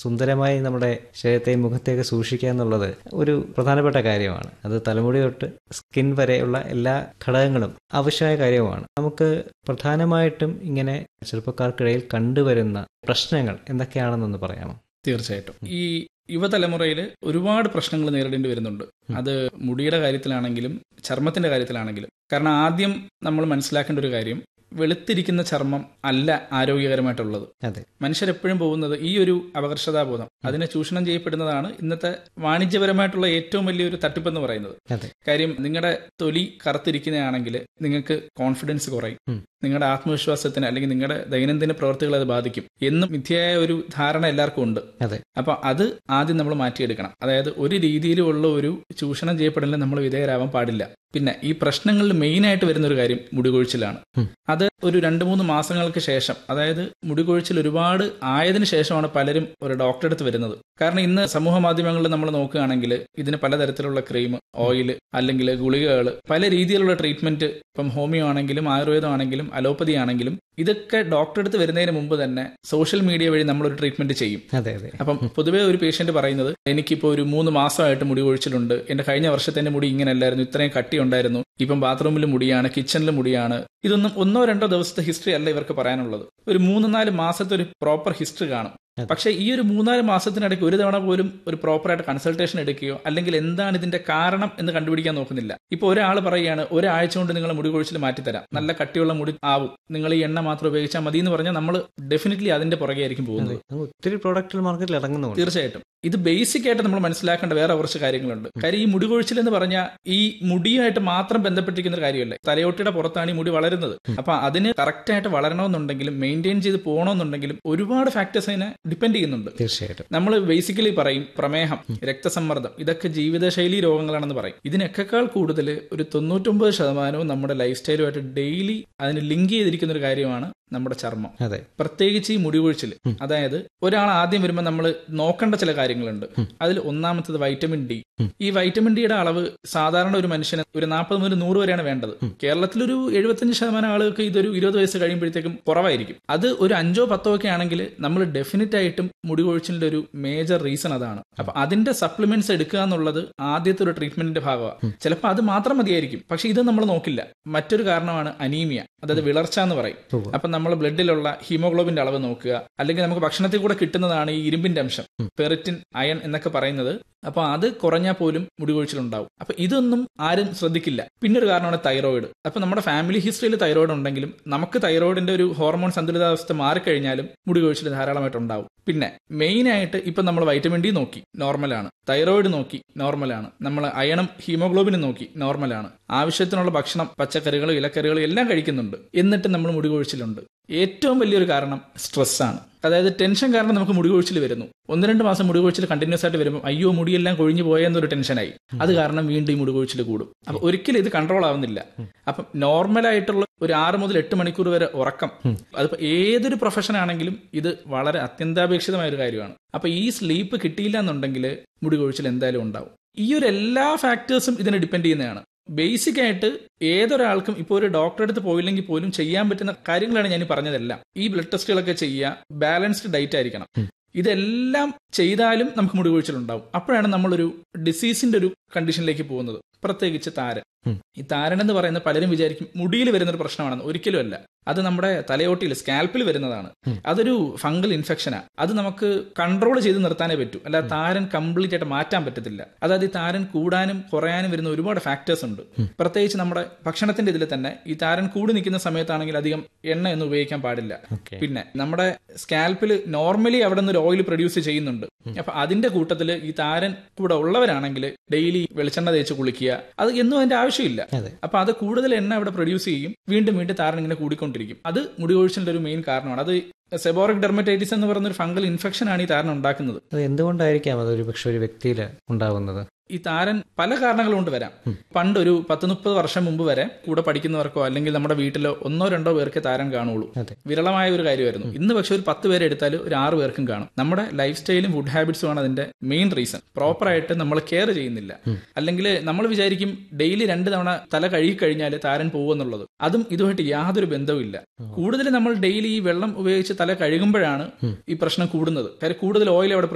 സുന്ദരമായി നമ്മുടെ ശരീരത്തെയും മുഖത്തെയൊക്കെ സൂക്ഷിക്കുക എന്നുള്ളത് ഒരു പ്രധാനപ്പെട്ട കാര്യമാണ് അത് തലമുടി തൊട്ട് സ്കിൻ വരെയുള്ള എല്ലാ ഘടകങ്ങളും ആവശ്യമായ കാര്യവുമാണ് നമുക്ക് പ്രധാനമായിട്ടും ഇങ്ങനെ ചെറുപ്പക്കാർക്കിടയിൽ കണ്ടുവരുന്ന പ്രശ്നങ്ങൾ എന്തൊക്കെയാണെന്നൊന്ന് പറയാമോ തീർച്ചയായിട്ടും ഈ യുവതലമുറയിൽ ഒരുപാട് പ്രശ്നങ്ങൾ നേരിടേണ്ടി വരുന്നുണ്ട് അത് മുടിയുടെ കാര്യത്തിലാണെങ്കിലും ചർമ്മത്തിന്റെ കാര്യത്തിലാണെങ്കിലും കാരണം ആദ്യം നമ്മൾ മനസ്സിലാക്കേണ്ട ഒരു കാര്യം വെളുത്തിരിക്കുന്ന ചർമ്മം അല്ല ആരോഗ്യകരമായിട്ടുള്ളത് അതെ മനുഷ്യരെപ്പോഴും പോകുന്നത് ഈ ഒരു അപകർഷതാബോധം അതിനെ ചൂഷണം ചെയ്യപ്പെടുന്നതാണ് ഇന്നത്തെ വാണിജ്യപരമായിട്ടുള്ള ഏറ്റവും വലിയൊരു തട്ടിപ്പെന്ന് പറയുന്നത് അതെ കാര്യം നിങ്ങളുടെ തൊലി കറുത്തിരിക്കുന്നതാണെങ്കിൽ നിങ്ങൾക്ക് കോൺഫിഡൻസ് കുറയും ഉം. നിങ്ങളുടെ ആത്മവിശ്വാസത്തിന് അല്ലെങ്കിൽ നിങ്ങളുടെ ദൈനംദിന പ്രവർത്തികളെ അത് ബാധിക്കും എന്നും മിഥ്യയായ ഒരു ധാരണ എല്ലാവർക്കും ഉണ്ട് അതെ അപ്പൊ അത് ആദ്യം നമ്മൾ മാറ്റിയെടുക്കണം അതായത് ഒരു രീതിയിലുമുള്ള ഒരു ചൂഷണം ചെയ്യപ്പെടലിന് നമ്മൾ വിധേയരാവാൻ പാടില്ല പിന്നെ ഈ പ്രശ്നങ്ങളിൽ മെയിൻ ആയിട്ട് വരുന്ന ഒരു കാര്യം മുടികൊഴിച്ചിലാണ് ഉം. അത് ഒരു രണ്ട് മൂന്ന് മാസങ്ങൾക്ക് ശേഷം അതായത് മുടികൊഴിച്ചിൽ ഒരുപാട് ആയതിനു ശേഷമാണ് പലരും ഒരു ഡോക്ടറെ അടുത്ത് വരുന്നത് കാരണം ഇന്ന് സമൂഹ മാധ്യമങ്ങളിൽ നമ്മൾ നോക്കുകയാണെങ്കിൽ ഇതിന് പലതരത്തിലുള്ള ക്രീം ഓയിൽ അല്ലെങ്കിൽ ഗുളികകൾ പല രീതിയിലുള്ള ട്രീറ്റ്മെന്റ് ഇപ്പം ഹോമിയോ ആണെങ്കിലും ആയുർവേദം ആണെങ്കിലും അലോപ്പതി ആണെങ്കിലും ഇതൊക്കെ ഡോക്ടറെ അടുത്ത് വരുന്നതിന് മുമ്പ് തന്നെ സോഷ്യൽ മീഡിയ വഴി നമ്മളൊരു ട്രീറ്റ്മെന്റ് ചെയ്യും അതെ അതെ അപ്പം പൊതുവേ ഒരു പേഷ്യന്റ് പറയുന്നത് എനിക്കിപ്പോ ഒരു മൂന്ന് മാസമായിട്ട് മുടി കൊഴിച്ചിലുണ്ട് എന്റെ കഴിഞ്ഞ വർഷത്തെ എന്റെ മുടി ഇങ്ങനെ അല്ലായിരുന്നു ഇത്രയും കട്ടി ഉണ്ടായിരുന്നു ഇപ്പം ബാത്റൂമിൽ മുടിയാണ് കിച്ചണിൽ മുടിയാണ് ഇതൊന്നും ഒന്നോ രണ്ടോ ദിവസത്തെ ഹിസ്റ്ററി അല്ല ഇവർക്ക് പറയാനുള്ളത് ഒരു മൂന്ന് നാല് മാസത്തെ ഒരു പ്രോപ്പർ ഹിസ്റ്ററി കാണും പക്ഷേ ഈ ഒരു മൂന്നാല് മാസത്തിനിടയ്ക്ക് ഒരു തവണ പോലും ഒരു പ്രോപ്പറായിട്ട് കൺസൾട്ടേഷൻ എടുക്കുകയോ അല്ലെങ്കിൽ എന്താണ് ഇതിന്റെ കാരണം എന്ന് കണ്ടുപിടിക്കാൻ നോക്കുന്നില്ല ഇപ്പൊ ഒരാൾ പറയുകയാണ് ഒരാഴ്ച കൊണ്ട് നിങ്ങൾ മുടി കൊഴിച്ചിൽ മാറ്റിത്തരാം നല്ല കട്ടിയുള്ള മുടി ആവും നിങ്ങൾ ഈ എണ്ണ മാത്രം ഉപയോഗിച്ചാൽ മതി എന്ന് പറഞ്ഞാൽ നമ്മൾ ഡെഫിനറ്റ്ലി അതിന്റെ പുറകെ ആയിരിക്കും പോകുന്നത് അങ്ങ് ഒത്തിരി പ്രോഡക്റ്റുകൾ മാർക്കറ്റിൽ ഇറങ്ങുന്നുണ്ട് തീർച്ചയായിട്ടും ഇത് ബേസിക് ആയിട്ട് നമ്മൾ മനസ്സിലാക്കേണ്ട വേറെ കുറച്ച് കാര്യങ്ങളുണ്ട് കാര്യം ഈ മുടി കൊഴിച്ചിൽ എന്ന് പറഞ്ഞാൽ ഈ മുടിയുമായിട്ട് മാത്രം ബന്ധപ്പെട്ടിരിക്കുന്ന ഒരു കാര്യമല്ല തലയോട്ടിയുടെ പുറത്താണ് ഈ മുടി വളരുന്നത് അപ്പൊ അതിന് കറക്റ്റ് ആയിട്ട് വളരണമെന്നുണ്ടെങ്കിലും മെയിൻറ്റെയിൻ ചെയ്ത് പോകണമെന്നുണ്ടെങ്കിലും ഒരുപാട് ഫാക്ടേഴ്സ് അതിനെ ഡിപ്പെൻഡ് ചെയ്യുന്നുണ്ട് തീർച്ചയായിട്ടും നമ്മൾ ബേസിക്കലി പറയും പ്രമേഹം രക്തസമ്മർദ്ദം ഇതൊക്കെ ജീവിതശൈലി രോഗങ്ങളാണെന്ന് പറയും ഇതിനൊക്കെക്കാൾ കൂടുതൽ ഒരു തൊണ്ണൂറ്റൊമ്പത് ശതമാനവും നമ്മുടെ ലൈഫ് സ്റ്റൈലുമായിട്ട് ഡെയിലി അതിന് ലിങ്ക് ചെയ്തിരിക്കുന്ന ഒരു കാര്യമാണ് നമ്മുടെ ചർമ്മം അതെ പ്രത്യേകിച്ച് ഈ മുടി കൊഴിച്ചിൽ അതായത് ഒരാൾ ആദ്യം വരുമ്പോൾ നമ്മൾ നോക്കേണ്ട ചില കാര്യങ്ങളുണ്ട് അതിൽ ഒന്നാമത്തത് വൈറ്റമിൻ ഡി ഈ വൈറ്റമിൻ ഡിയുടെ അളവ് സാധാരണ ഒരു മനുഷ്യന് ഒരു നാൽപ്പത് മുതൽ നൂറ് വരെയാണ് വേണ്ടത് കേരളത്തിലൊരു എഴുപത്തഞ്ച് ശതമാനം ആളുകൾക്ക് ഇതൊരു ഇരുപത് വയസ്സ് കഴിയുമ്പോഴത്തേക്കും കുറവായിരിക്കും അത് ഒരു അഞ്ചോ പത്തോ ഒക്കെ ആണെങ്കിൽ നമ്മൾ ഡെഫിനറ്റ് ആയിട്ടും മുടി കൊഴിച്ചിലിന്റെ ഒരു മേജർ റീസൺ അതാണ് അപ്പൊ അതിന്റെ സപ്ലിമെന്റ്സ് എടുക്കുക എന്നുള്ളത് ആദ്യത്തെ ഒരു ട്രീറ്റ്മെന്റിന്റെ ഭാഗമാണ് ചിലപ്പോൾ അത് മാത്രം മതിയായിരിക്കും പക്ഷെ ഇത് നമ്മൾ നോക്കില്ല മറ്റൊരു കാരണമാണ് അനീമിയ അതായത് വിളർച്ച എന്ന് പറയും ഉവ്വ്. അപ്പൊ നമ്മൾ ബ്ലഡിലുള്ള ഹീമോഗ്ലോബിന്റെ അളവ് നോക്കുക അല്ലെങ്കിൽ നമുക്ക് ഭക്ഷണത്തിൽ കൂടെ കിട്ടുന്നതാണ് ഈ ഇരുമ്പിന്റെ അംശം പെറിറ്റിൻ അയൺ എന്നൊക്കെ പറയുന്നത് അപ്പൊ അത് കുറഞ്ഞാൽ പോലും മുടി കൊഴിച്ചിലുണ്ടാവും അപ്പൊ ഇതൊന്നും ആരും ശ്രദ്ധിക്കില്ല പിന്നെ ഒരു കാരണമാണ് തൈറോയിഡ് അപ്പൊ നമ്മുടെ ഫാമിലി ഹിസ്റ്ററിയിൽ തൈറോയിഡ് ഉണ്ടെങ്കിലും നമുക്ക് തൈറോയിഡിന്റെ ഒരു ഹോർമോൺ സന്തുലിതാവസ്ഥ മാറിക്കഴിഞ്ഞാലും മുടി കൊഴിച്ചിൽ ധാരാളമായിട്ട് ഉണ്ടാവും പിന്നെ മെയിൻ ആയിട്ട് ഇപ്പൊ നമ്മൾ വൈറ്റമിൻ ഡി നോക്കി നോർമലാണ് തൈറോയിഡ് നോക്കി നോർമലാണ് നമ്മൾ അയണും ഹീമോഗ്ലോബിനും നോക്കി നോർമലാണ് ആവശ്യത്തിനുള്ള ഭക്ഷണം പച്ചക്കറികളും ഇലക്കറികളും എല്ലാം കഴിക്കുന്നുണ്ട് എന്നിട്ട് നമ്മൾ മുടി കൊഴിച്ചിലുണ്ട് ഏറ്റവും വലിയൊരു കാരണം സ്ട്രെസ് ആണ് അതായത് ടെൻഷൻ കാരണം നമുക്ക് മുടി കൊഴിച്ചിൽ വരുന്നു ഒന്ന് രണ്ട് മാസം മുടി കൊഴിച്ചിൽ കണ്ടിന്യൂസ് ആയിട്ട് വരുമ്പോൾ അയ്യോ മുടിയെല്ലാം കൊഴിഞ്ഞു പോയെന്നൊരു ടെൻഷനായി അത് കാരണം വീണ്ടും ഈ മുടി കൊഴിച്ചിൽ കൂടും അപ്പൊ ഒരിക്കലും ഇത് കൺട്രോൾ ആവുന്നില്ല അപ്പം നോർമൽ ആയിട്ടുള്ള ഒരു ആറ് മുതൽ എട്ട് മണിക്കൂർ വരെ ഉറക്കം അതിപ്പോ ഏതൊരു പ്രൊഫഷൻ ആണെങ്കിലും ഇത് വളരെ അത്യന്താപേക്ഷിതമായ ഒരു കാര്യമാണ് അപ്പൊ ഈ സ്ലീപ്പ് കിട്ടിയില്ല എന്നുണ്ടെങ്കിൽ മുടി കൊഴിച്ചിൽ എന്തായാലും ഉണ്ടാവും ഈ ഒരു എല്ലാ ഫാക്ടേഴ്സും ഇതിനെ ഡിപ്പെൻഡ് ചെയ്യുന്നതാണ് ബേസിക് ആയിട്ട് ഏതൊരാൾക്കും ഇപ്പോൾ ഒരു ഡോക്ടറെ അടുത്ത് പോയില്ലെങ്കിൽ പോലും ചെയ്യാൻ പറ്റുന്ന കാര്യങ്ങളാണ് ഞാൻ ഈ പറഞ്ഞതെല്ലാം ഈ ബ്ലഡ് ടെസ്റ്റുകളൊക്കെ ചെയ്യുക ബാലൻസ്ഡ് ഡയറ്റ് ആയിരിക്കണം ഇതെല്ലാം ചെയ്താലും നമുക്ക് മുടി കൊഴിച്ചിലുണ്ടാവും അപ്പോഴാണ് നമ്മളൊരു ഡിസീസിന്റെ ഒരു കണ്ടീഷനിലേക്ക് പോകുന്നത് പ്രത്യേകിച്ച് താരൻ ഈ താരൻ എന്ന് പറയുന്നത് പലരും വിചാരിക്കും മുടിയിൽ വരുന്ന ഒരു പ്രശ്നമാണെന്ന് ഒരിക്കലും അല്ല അത് നമ്മുടെ തലയോട്ടിയിൽ സ്കാൽപ്പിൽ വരുന്നതാണ് അതൊരു ഫംഗൽ ഇൻഫെക്ഷനാണ് അത് നമുക്ക് കൺട്രോൾ ചെയ്ത് നിർത്താനേ പറ്റൂ അല്ല താരൻ കംപ്ലീറ്റ് ആയിട്ട് മാറ്റാൻ പറ്റത്തില്ല അതായത് ഈ താരൻ കൂടാനും കുറയാനും വരുന്ന ഒരുപാട് ഫാക്ടേഴ്സ് ഉണ്ട് പ്രത്യേകിച്ച് നമ്മുടെ ഭക്ഷണത്തിന്റെ ഇതിൽ തന്നെ ഈ താരൻ കൂടി നിൽക്കുന്ന സമയത്താണെങ്കിൽ അധികം എണ്ണയൊന്നും ഉപയോഗിക്കാൻ പാടില്ല ഓക്കെ പിന്നെ നമ്മുടെ സ്കാൽപ്പിൽ നോർമലി അവിടെ നിന്ന് ഒരു ഓയിൽ പ്രൊഡ്യൂസ് ചെയ്യുന്നുണ്ട് അപ്പൊ അതിന്റെ കൂട്ടത്തിൽ ഈ താരൻ കൂടെ ഉള്ളവരാണെങ്കിൽ ഡെയിലി വെളിച്ചെണ്ണ തേച്ച് കുളിക്കുക അത് എന്നും അതിന്റെ ആവശ്യമില്ല അതെ അപ്പൊ അത് കൂടുതൽ എണ്ണ അവിടെ പ്രൊഡ്യൂസ് ചെയ്യും വീണ്ടും വീണ്ടും താരൻ ഇങ്ങനെ കൂടിക്കൊണ്ടിരിക്കും അത് മുടി കൊഴിച്ചിലിന്റെ ഒരു മെയിൻ കാരണമാണ് അത് സെബോറിക് ഡെർമറ്റൈറ്റിസ് എന്ന് പറയുന്ന ഒരു ഫംഗൽ ഇൻഫെക്ഷൻ ആണ് ഈ താരൻ ഉണ്ടാക്കുന്നത് അത് എന്തുകൊണ്ടായിരിക്കാം അത് ഒരു പക്ഷെ ഒരു വ്യക്തിയിൽ ഉണ്ടാവുന്നത് ഈ താരൻ പല കാരണങ്ങൾ കൊണ്ട് വരാം പണ്ട് ഒരു പത്ത് മുപ്പത് വർഷം മുമ്പ് വരെ കൂടെ പഠിക്കുന്നവർക്കോ അല്ലെങ്കിൽ നമ്മുടെ വീട്ടിലോ ഒന്നോ രണ്ടോ പേർക്ക് താരൻ കാണുള്ളൂ അതെ വിരളമായ ഒരു കാര്യമായിരുന്നു ഇന്ന് പക്ഷെ ഒരു പത്ത് പേരെ എടുത്താൽ ഒരു ആറ് പേർക്കും കാണും നമ്മുടെ ലൈഫ് സ്റ്റൈലും ഫുഡ് ഹാബിറ്റ്സും ആണ് അതിന്റെ മെയിൻ റീസൺ പ്രോപ്പർ ആയിട്ട് നമ്മൾ കെയർ ചെയ്യുന്നില്ല അല്ലെങ്കിൽ നമ്മൾ വിചാരിക്കും ഡെയിലി രണ്ട് തവണ തല കഴുകി കഴിഞ്ഞാൽ താരൻ പോകുമെന്നുള്ളത് അതും ഇതുമായിട്ട് യാതൊരു ബന്ധവുമില്ല കൂടുതൽ നമ്മൾ ഡെയിലി ഈ വെള്ളം ഉപയോഗിച്ച് തല കഴുകുമ്പോഴാണ് ഈ പ്രശ്നം കൂടുന്നത് കാര്യം കൂടുതൽ ഓയിൽ അവിടെ